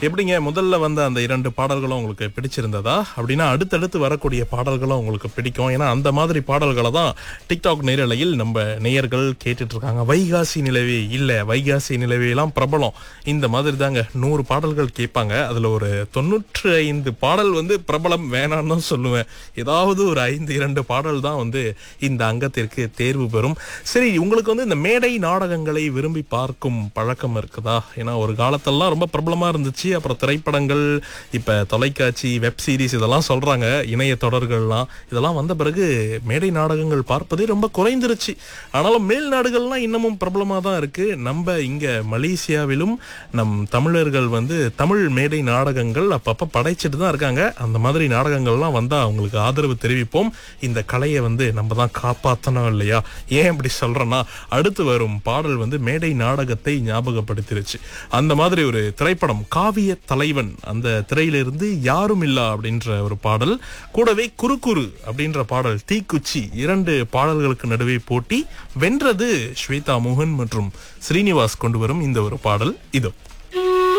எப்படிங்க முதல்ல வந்த அந்த இரண்டு பாடல்களும் உங்களுக்கு பிடிச்சிருந்ததா அப்படின்னா அடுத்தடுத்து வரக்கூடிய பாடல்களும் உங்களுக்கு பிடிக்கும் ஏன்னா அந்த மாதிரி பாடல்களை தான் டிக்டாக் நேரலையில் நம்ம நேயர்கள் கேட்டுட்டு இருக்காங்க வைகாசி நிலவே இல்ல வைகாசி நிலவே எல்லாம் பிரபலம் இந்த மாதிரி தாங்க நூறு பாடல்கள் கேட்பாங்க அதுல ஒரு தொண்ணூற்று ஐந்து பாடல் வந்து பிரபலம் வேணாம்னு தான் சொல்லுவேன் ஏதாவது ஒரு ஐந்து இரண்டு பாடல் தான் வந்து இந்த அங்கத்திற்கு தேர்வு பெறும் சரி உங்களுக்கு வந்து இந்த மேடை நாடகங்களை விரும்பி பார்க்கும் பழக்கம் இருக்குதா ஏன்னா ஒரு காலத்தெல்லாம் ரொம்ப பிரபலமா இருந்துச்சு அப்புறம் திரைப்படங்கள் இப்ப தொலைக்காட்சி வெப் சீரிஸ் இதெல்லாம் சொல்றாங்க இணைய தொடர்கள்லாம் இதெல்லாம் வந்த பிறகு மேடை நாடகங்கள் பார்ப்பதே ரொம்ப குறைந்துருச்சு ஆனாலும் மேல் நாடுகள்லாம் இன்னமும் பிரபலமா தான் இருக்கு நம்ம இங்க மலேசியாவிலும் நம் தமிழர்கள் வந்து தமிழ் மேடை நாடகங்கள் அப்பப்ப படைச்சிட்டு தான் இருக்காங்க அந்த மாதிரி நாடகங்கள்லாம் வந்தா அவங்களுக்கு ஆதரவு தெரிவிப்போம் இந்த கலையை வந்து நம்ம தான் காப்பாத்தணும் இல்லையா ஏன் இப்படி சொல்றேன்னா அடுத்து வரும் பாடல் வந்து மேடை நாடகத்தை ஞாபகப்படுத்திருச்சு அந்த மாதிரி ஒரு திரைப்படம் காவிய தலைவன் அந்த திரையிலிருந்து யாரும் இல்லா அப்படின்ற ஒரு பாடல் கூடவே குறுகுறு அப்படின்ற பாடல் தீக்குச்சி இரண்டு பாடல்களுக்கு நடுவே போட்டி வென்றது ஸ்வேதா மோகன் மற்றும் ஸ்ரீனிவாஸ் கொண்டு வரும் இந்த ஒரு பாடல் இதோ